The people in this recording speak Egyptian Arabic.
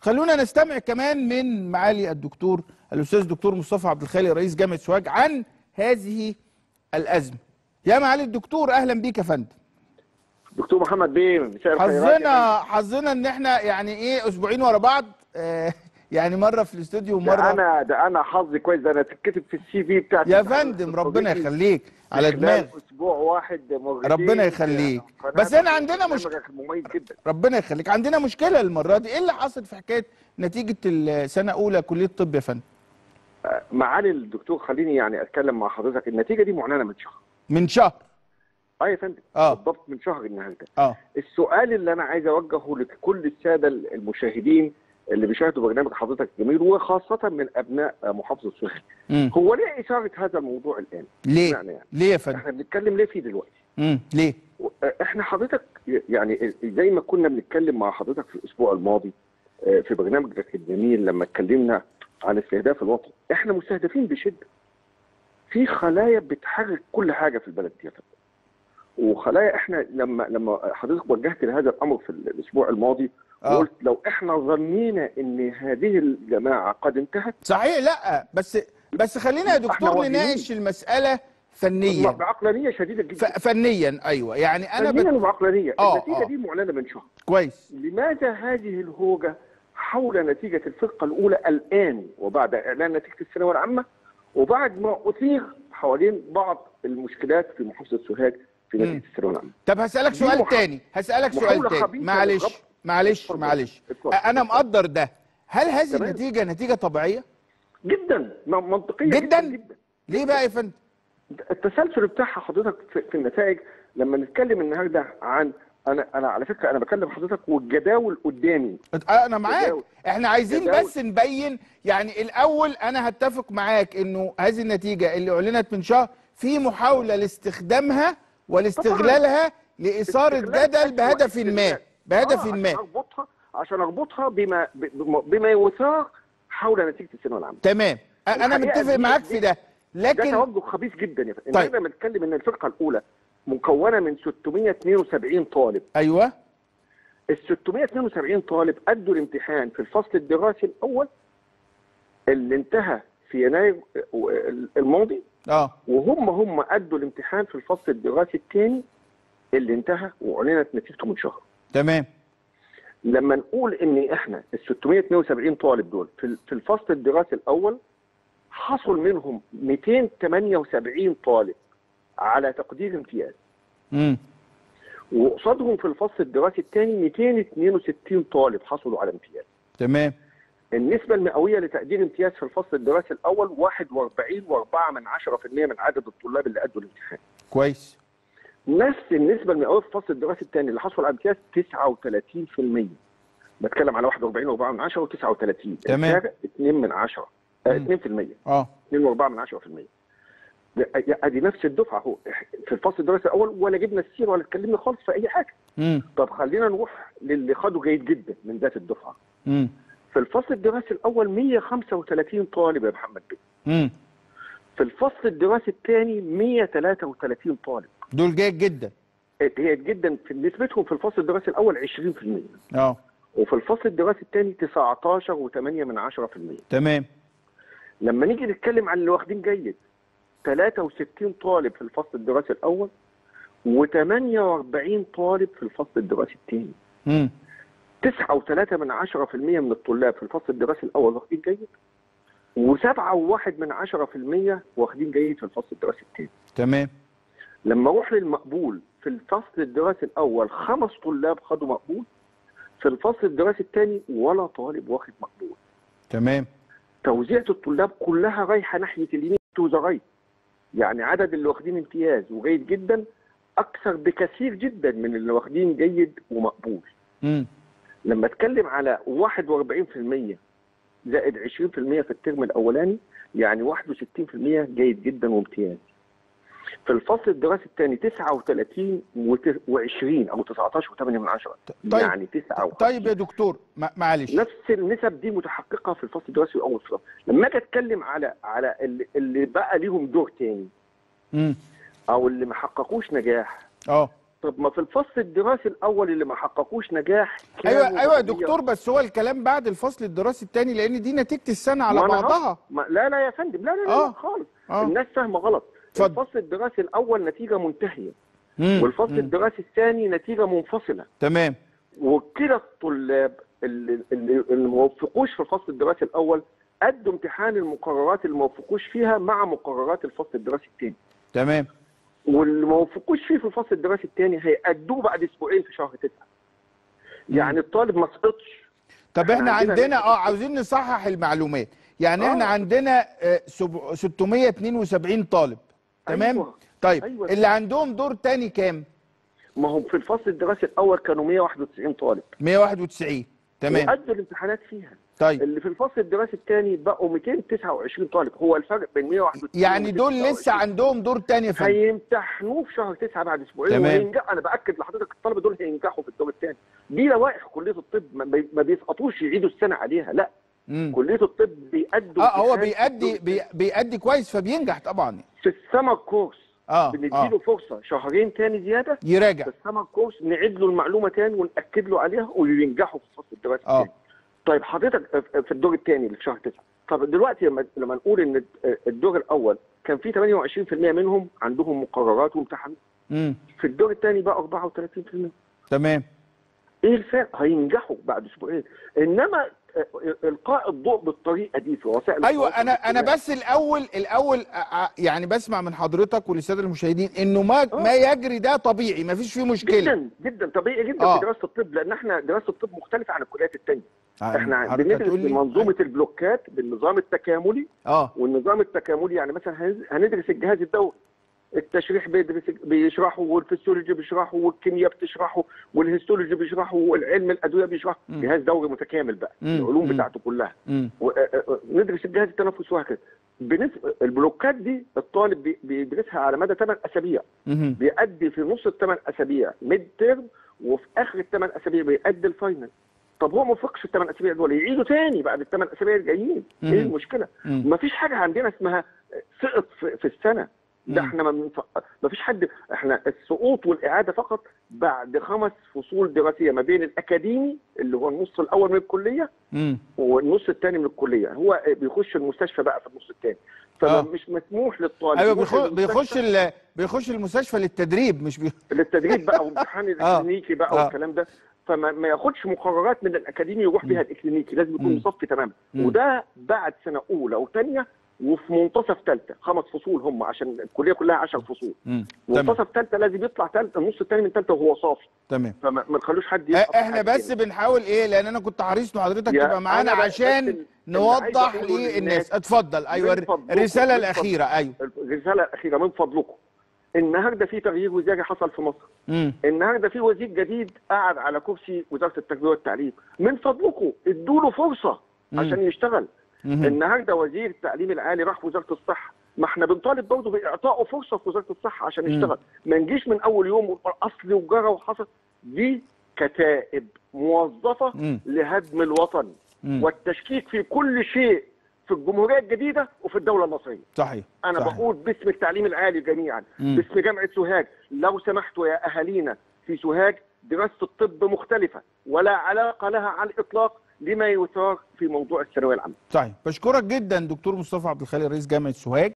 خلونا نستمع كمان من معالي الدكتور الاستاذ الدكتور مصطفى عبد الخالق رئيس جامعه سوهاج عن هذه الازمه يا معالي الدكتور اهلا بيك يا فندم دكتور محمد بيه مساء الخيرات يا حظنا حظنا ان احنا يعني ايه اسبوعين ورا بعض آه يعني مره في الاستوديو فندم. ده ومره انا ده انا حظي كويس ده انا تتكتب في السي في بتاعتي يا فندم ربنا يخليك على خلال دماغ اسبوع واحد مرتين ربنا يخليك. قناة بس احنا عندنا مش- برنامجك مميز جدا ربنا يخليك عندنا مشكله المره دي ايه اللي حصل في حكايه نتيجه السنه اولى كليه الطب يا فندم آه، معالي الدكتور خليني يعني اتكلم مع حضرتك النتيجه دي معلنه من شهر من شهر اه يا فندم آه. بالضبط من شهر النهارده اه السؤال اللي انا عايز اوجهه لكل الساده المشاهدين اللي بيشاهدوا برنامج حضرتك الجميل وخاصه من ابناء محافظه سوهاج مم. هو ليه اثاره هذا الموضوع الان؟ ليه يعني يعني ليه يا فندم احنا بنتكلم ليه فيه دلوقتي؟ مم. ليه احنا حضرتك يعني زي ما كنا بنتكلم مع حضرتك في الاسبوع الماضي آه، في برنامجك الجميل لما اتكلمنا عن استهداف الوطن احنا مستهدفين بشده في خلايا بتحرك كل حاجه في البلد دي يا فندم. وخلايا احنا لما لما حضرتك وجهت لهذا الامر في الاسبوع الماضي آه. وقلت لو احنا ظنينا ان هذه الجماعه قد انتهت صحيح لا بس بس خلينا يا إحنا دكتور واجهين. نناقش المساله فنيا بعقلانيه شديده ف... جدا فنيا ايوه يعني انا فنيا بت... وبعقلانيه آه، النتيجه آه. دي معلنه من شهر كويس لماذا هذه الهوجة حول نتيجة الفرقة الأولى الآن وبعد إعلان نتيجة الثانوية العامة وبعد ما أثير حوالين بعض المشكلات في محافظة سوهاج في مم. نتيجة الثانوية العامة طب هسالك دي سؤال محا- تاني هسالك سؤال محاولة تاني خبيثة معلش للربط. معلش اتفضل. معلش اتفضل. انا مقدر ده هل هذه تمام. النتيجه نتيجه طبيعيه جدا م- منطقية جداً؟ جدا, جدا. ليه بقى يا فندم التسلسل بتاعها حضرتك في, في النتائج لما نتكلم النهارده عن انا انا على فكره انا بكلم حضرتك والجداول قدامي آه، انا معاك جداول. احنا عايزين جداول. بس نبين يعني الاول انا هتفق معاك انه هذه النتيجه اللي اعلنت من شهر في محاوله لاستخدامها ولاستغلالها لاثاره استغلال جدل أسوأ بهدف استغلال. ما بهدف آه، ما عشان اربطها عشان اربطها بما بما- بما يثار حول نتيجه الثانويه العامه تمام أ- انا الحقيقة متفق دي- معاك في دي- ده ده لكن توجه خبيث جدا يا فندم طيب. طيب. لما نتكلم ان الفرقه الاولى مكونه من 672 طالب ايوه ال 672 طالب ادوا الامتحان في الفصل الدراسي الاول اللي انتهى في يناير الماضي اه وهم هم ادوا الامتحان في الفصل الدراسي الثاني اللي انتهى واعلنت نتيجته من شهر تمام لما نقول ان احنا ال 672 طالب دول في في الفصل الدراسي الاول حصل منهم 278 طالب على تقدير امتياز امم وقصادهم في الفصل الدراسي الثاني 262 طالب حصلوا على امتياز تمام النسبة المئوية لتقدير امتياز في الفصل الدراسي الأول 41.4 من 10% من عدد الطلاب اللي أدوا الامتحان. كويس نفس النسبة المئوية في الفصل الدراسي الثاني اللي حصل على امتياز 39%. بتكلم على 41.4 من 10 و39 تمام. الفرق 2 من 10 آه، مم. 2% اه 2.4 من 10% ادي نفس الدفعه اهو في الفصل الدراسي الاول ولا جبنا السيره ولا اتكلمنا خالص في اي حاجه امم طب خلينا نروح للي خدوا جيد جدا من ذات الدفعه امم في الفصل الدراسي الاول 135 طالب يا محمد بيه امم في الفصل الدراسي الثاني 133 طالب دول جيد جدا جيد جدا في نسبتهم في الفصل الدراسي الاول 20% اه وفي الفصل الدراسي الثاني 19.8 من 10% تمام لما نيجي نتكلم عن اللي واخدين جيد 63 طالب في الفصل الدراسي الاول و48 طالب في الفصل الدراسي الثاني امم 9.3 من 10% من الطلاب في الفصل الدراسي الاول واخدين جيد و7.1 من 10% واخدين جيد في الفصل الدراسي الثاني تمام لما اروح للمقبول في الفصل الدراسي الاول خمس طلاب خدوا مقبول في الفصل الدراسي الثاني ولا طالب واخد مقبول تمام توزيعة الطلاب كلها رايحه ناحيه اليمين تو ذا رايت يعني عدد اللي واخدين امتياز وجيد جدا اكثر بكثير جدا من اللي واخدين جيد ومقبول امم لما اتكلم على 41% زائد 20% في الترم الاولاني يعني 61% جيد جدا وامتياز في الفصل الدراسي الثاني 39 و20 او 19 و8 من 10 طيب. يعني 9 طيب يا دكتور ما- معلش نفس النسب دي متحققه في الفصل الدراسي الاول في لما اجي اتكلم على على اللي, اللي بقى ليهم دور تاني امم او اللي ما حققوش نجاح اه طب ما في الفصل الدراسي الاول اللي ما حققوش نجاح ايوه كانوا ايوه يا بقية- دكتور بس هو الكلام بعد الفصل الدراسي الثاني لان دي نتيجه السنه على ما أنا بعضها هو- ما لا لا يا فندم لا لا لا, آه. لا خالص آه. الناس فاهمه غلط اتفضل. الفصل الدراسي الاول نتيجه منتهيه مم. والفصل مم. الدراسي الثاني نتيجه منفصله تمام وكده الطلاب اللي, اللي اللي ما وفقوش في الفصل الدراسي الاول ادوا امتحان المقررات اللي ما وفقوش فيها مع مقررات الفصل الدراسي الثاني تمام واللي ما وفقوش فيه في الفصل الدراسي الثاني هيأدوه بعد اسبوعين في شهر تسعه يعني الطالب ما سقطش طب احنا إحنا عندنا عندنا نسبة اه عاوزين نصحح المعلومات يعني آه. احنا عندنا آه، سب- 672 طالب تمام أيوة. طيب أيوة. اللي عندهم دور تاني كام ما هم في الفصل الدراسي الاول كانوا 191 طالب 191 تمام وأدوا الامتحانات فيها طيب اللي في الفصل الدراسي الثاني بقوا 229 طالب هو الفرق بين 191 يعني دول لسه 229. عندهم دور تاني يا فندم هيمتحنوه في شهر تسعة بعد اسبوعين تمام. وهينجح انا باكد لحضرتك الطلبه دول هينجحوا في الدور الثاني دي لوائح كليه الطب ما, بي- ما بيسقطوش يعيدوا السنه عليها لا مم. كليه الطب بيأدوا اه هو امتحان بيأدي الدور بي بيأدي كويس فبينجح طبعا في السمر كورس اه بنديله اه فرصه شهرين تاني زياده يراجع في السمر كورس نعيد له المعلومه تاني ونأكد له عليها وينجحوا في الفصل الدراسي آه. الثاني طيب حضرتك في الدور الثاني اللي في شهر تسعة طب دلوقتي لما لما نقول ان الدور الاول كان في 28% منهم عندهم مقررات وامتحانات امم في الدور الثاني بقى 34% تمام ايه الفرق هينجحوا بعد اسبوعين انما آه، القاء الضوء بالطريقه دي في وسائل ايوه التواصل انا انا الاجتماعي. بس الاول الاول أ- أ- يعني بسمع من حضرتك وللساده المشاهدين انه ما آه. ما يجري ده طبيعي ما فيش فيه مشكله جدا جدا طبيعي جدا آه. في دراسه الطب لان احنا دراسه الطب مختلفه عن الكليات الثانيه احنا حضرتك بندرس هتقول لي منظومه البلوكات بالنظام التكاملي اه والنظام التكاملي يعني مثلا هن- هندرس الجهاز الدوري التشريح بيدرس بيشرحه والفسيولوجي بيشرحه والكيمياء بتشرحه والهيستولوجي بيشرحه والعلم الادويه بيشرحه مم. جهاز دوري متكامل بقى مم. العلوم مم. بتاعته كلها امم و- آه، آه، ندرس الجهاز التنفسي وهكذا بنس- البلوكات دي الطالب بي- بيدرسها على مدى 8 اسابيع مهم. بيأدي في نص الثمان اسابيع ميد تيرم وفي اخر الثمان اسابيع بيأدي الفاينل طب هو ما وفقش الثمان اسابيع دول يعيدوا تاني بعد الثمان اسابيع الجايين مم. ايه المشكله؟ مم. ما فيش حاجه عندنا اسمها سقط في, في السنه ده مم. احنا ما بنف... ما فيش حد احنا السقوط والاعاده فقط بعد خمس فصول دراسيه ما بين الاكاديمي اللي هو النص الاول من الكليه مم. والنص الثاني من الكليه هو بيخش المستشفى بقى في النص الثاني آه. فمش مسموح للطالب ايوه يروح بيخش المستشفى بيخش ال- بيخش المستشفى للتدريب مش بي... للتدريب بقى وامتحان الاكلينيكي بقى آه. والكلام ده فما ما ياخدش مقررات من الاكاديمي يروح بيها الاكلينيكي لازم يكون مم. مصفي تماما مم. وده بعد سنه اولى وثانيه وفي منتصف ثالثه خمس فصول هم عشان الكليه كلها 10 فصول مم. تمام منتصف ثالثه لازم يطلع ثالثه النص الثاني من ثالثه وهو صافي تمام فما ما نخلوش حد آه، يسقط احنا حاجة بس تاني. بنحاول ايه لان انا كنت حريص ان حضرتك يا- تبقى معانا أنا بس- بس عشان ال- اللي نوضح عايز أقوله للناس للناس اتفضل ايوه من فضلكم- الرساله من الاخيره ايوه الرساله الاخيره من فضلكم النهارده في تغيير وزاري حصل في مصر امم النهارده في وزير جديد قاعد على كرسي وزاره التربيه والتعليم من فضلكم ادوا له فرصه مم. عشان يشتغل مهم. النهارده وزير التعليم العالي راح وزاره الصحه ما احنا بنطالب برضه باعطائه فرصه في وزاره الصحه عشان مم. يشتغل ما نجيش من اول يوم ونقول اصل وجرى وحصل دي كتائب موظفه مم. لهدم الوطن مم. والتشكيك في كل شيء في الجمهوريه الجديده وفي الدوله المصريه صحيح انا صحيح. بقول باسم التعليم العالي جميعا مم. باسم جامعه سوهاج لو سمحتوا يا اهالينا في سوهاج دراسه الطب مختلفه ولا علاقه لها على الاطلاق لما يثار في موضوع الثانويه العامه صحيح بشكرك جدا دكتور مصطفى عبد الخالق رئيس جامعه سوهاج